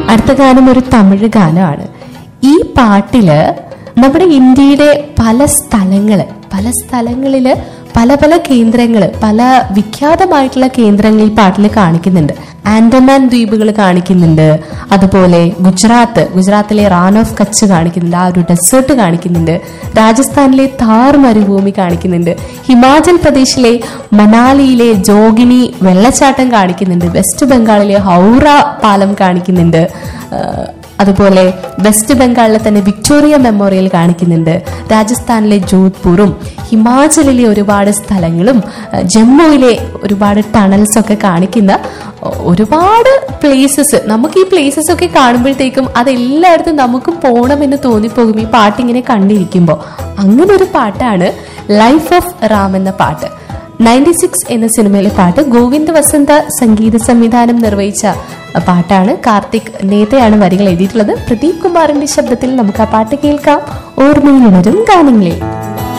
അടുത്ത ഗാനം ഒരു തമിഴ് ഗാനമാണ് ഈ പാട്ടില് നമ്മുടെ ഇന്ത്യയുടെ പല സ്ഥലങ്ങള് പല സ്ഥലങ്ങളില് പല പല കേന്ദ്രങ്ങൾ പല വിഖ്യാതമായിട്ടുള്ള കേന്ദ്രങ്ങൾ ഈ പാട്ടിൽ കാണിക്കുന്നുണ്ട് ആൻഡമാൻ ദ്വീപുകൾ കാണിക്കുന്നുണ്ട് അതുപോലെ ഗുജറാത്ത് ഗുജറാത്തിലെ റാൻ ഓഫ് കച്ച് കാണിക്കുന്നുണ്ട് ആ ഒരു ഡെസേർട്ട് കാണിക്കുന്നുണ്ട് രാജസ്ഥാനിലെ താർ മരുഭൂമി കാണിക്കുന്നുണ്ട് ഹിമാചൽ പ്രദേശിലെ മണാലിയിലെ ജോഗിനി വെള്ളച്ചാട്ടം കാണിക്കുന്നുണ്ട് വെസ്റ്റ് ബംഗാളിലെ ഹൗറ പാലം കാണിക്കുന്നുണ്ട് ആഹ് അതുപോലെ വെസ്റ്റ് ബംഗാളിലെ തന്നെ വിക്ടോറിയ മെമ്മോറിയൽ കാണിക്കുന്നുണ്ട് രാജസ്ഥാനിലെ ജോധ്പൂറും ഹിമാചലിലെ ഒരുപാട് സ്ഥലങ്ങളും അഹ് ജമ്മുവിലെ ഒരുപാട് ടണൽസ് ഒക്കെ കാണിക്കുന്ന ഒ- ഒരുപാട് പ്ലേസസ് നമുക്ക് ഈ പ്ലേസസ് ഒക്കെ കാണുമ്പോഴത്തേക്കും അതെല്ലായിടത്തും നമുക്കും പോകണമെന്ന് തോന്നിപ്പോകും ഈ പാട്ടിങ്ങനെ കണ്ടിരിക്കുമ്പോൾ അങ്ങനെ ഒരു പാട്ടാണ് ലൈഫ് ഓഫ് റാം എന്ന പാട്ട് നയൻറ്റി സിക്സ് എന്ന സിനിമയിലെ പാട്ട് ഗോവിന്ദ് വസന്ത സംഗീത സംവിധാനം നിർവഹിച്ച പാട്ടാണ് കാർത്തിക് നേതയാണ് വരികൾ എഴുതിയിട്ടുള്ളത് പ്രദീപ് കുമാറിന്റെ ശബ്ദത്തിൽ നമുക്ക് ആ പാട്ട് കേൾക്കാം ഓർമ്മയിലുണരും ഗാനങ്ങളിൽ